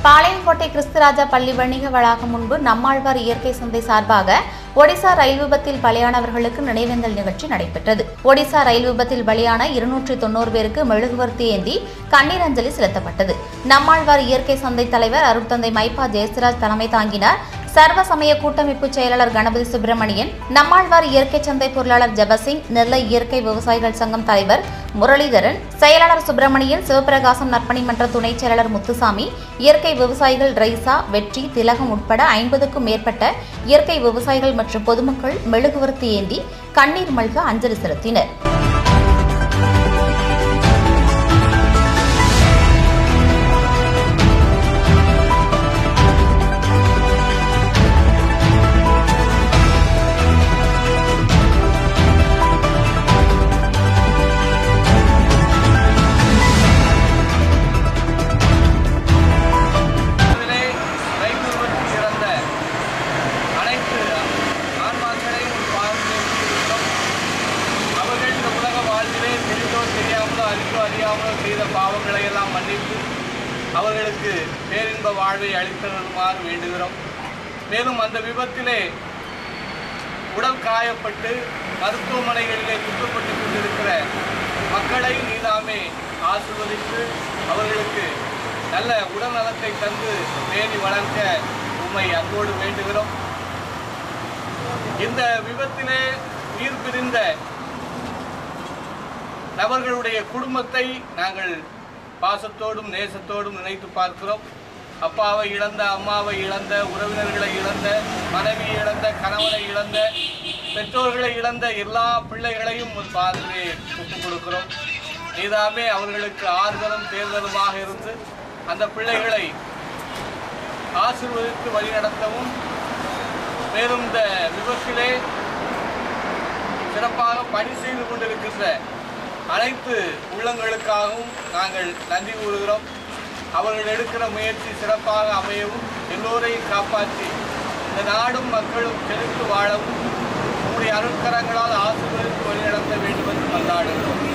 பாளையங்கோட்டை கிறிஸ்துராஜா பள்ளி வணிக வளாகம் முன்பு நம்மாழ்வார் இயற்கை சந்தை சார்பாக ஒடிசா ரயில் விபத்தில் பலியானவர்களுக்கு நினைவேந்தல் நிகழ்ச்சி நடைபெற்றது ஒடிசா ரயில் விபத்தில் பலியான இருநூற்றி தொண்ணூறு பேருக்கு மெழுகுவர்த்தி ஏந்தி கண்ணீர் அஞ்சலி செலுத்தப்பட்டது நம்மாழ்வார் இயற்கை சந்தை தலைவர் அருட்தந்தை மைப்பா ஜெயசிராஜ் தலைமை தாங்கினார் சர்வ சமய கூட்டமைப்பு செயலாளர் கணபதி சுப்பிரமணியன் நம்மாழ்வார் இயற்கை சந்தை பொருளாளர் ஜெபசிங் நெல்லை இயற்கை விவசாயிகள் சங்கம் தலைவர் முரளிதரன் செயலாளர் சுப்பிரமணியன் சிவபிரகாசம் நற்பணி மன்ற துணைச் செயலாளர் முத்துசாமி இயற்கை விவசாயிகள் ரைசா வெற்றி திலகம் உட்பட ஐம்பதுக்கும் மேற்பட்ட இயற்கை விவசாயிகள் மற்றும் பொதுமக்கள் மெழுகுவர்த்தி ஏந்தி கண்ணீர் மல்க அஞ்சலி செலுத்தினர் இதிலே ரயில் விபத்தில் இறந்த அனைத்து ஆன்மாக்களையும் பார்க்கிறோம் அவர்கள் இந்த உலக வாழ்விலே தெரிந்தோ தெரியாமலோ அறிந்தோ அறியாமலோ செய்த பாவங்களை எல்லாம் மன்னித்து அவர்களுக்கு பேரின்ப வாழ்வை அளித்தருமாறு வேண்டுகிறோம் மேலும் அந்த விபத்திலே உடல் காயப்பட்டு மருத்துவமனைகளிலே துக்கப்பட்டு கொண்டிருக்கிற மக்களை நீதாமே ஆசிர்வதித்து அவர்களுக்கு நல்ல உடல் நலத்தை தந்து பேணி வளர்க்க உம்மை அன்போடு வேண்டுகிறோம் இந்த விபத்திலே உயிர் பிரிந்த நபர்களுடைய குடும்பத்தை நாங்கள் பாசத்தோடும் நேசத்தோடும் நினைத்து பார்க்கிறோம் அப்பாவை இழந்த அம்மாவை இழந்த உறவினர்களை இழந்த மனைவி இழந்த கணவனை இழந்த பெற்றோர்களை இழந்த எல்லா பிள்ளைகளையும் உன் பாதத்திலே ஒப்புக் கொடுக்கிறோம் நீதாமே அவர்களுக்கு ஆறுதலும் தேர்தலுமாக இருந்து அந்த பிள்ளைகளை ஆசீர்வதித்து வழிநடத்தவும் மேலும் இந்த விபத்திலே சிறப்பாக பணி செய்து கொண்டிருக்கின்ற அனைத்து உள்ளங்களுக்காகவும் நாங்கள் நன்றி கூறுகிறோம் அவர்கள் எடுக்கிற முயற்சி சிறப்பாக அமையவும் எல்லோரையும் காப்பாற்றி இந்த நாடும் மக்களும் செழித்து வாழவும் உங்களுடைய அருட்கரங்களால் ஆசீர்வதித்து வழிநடத்த வேண்டும் என்று கொண்டாடுகிறோம்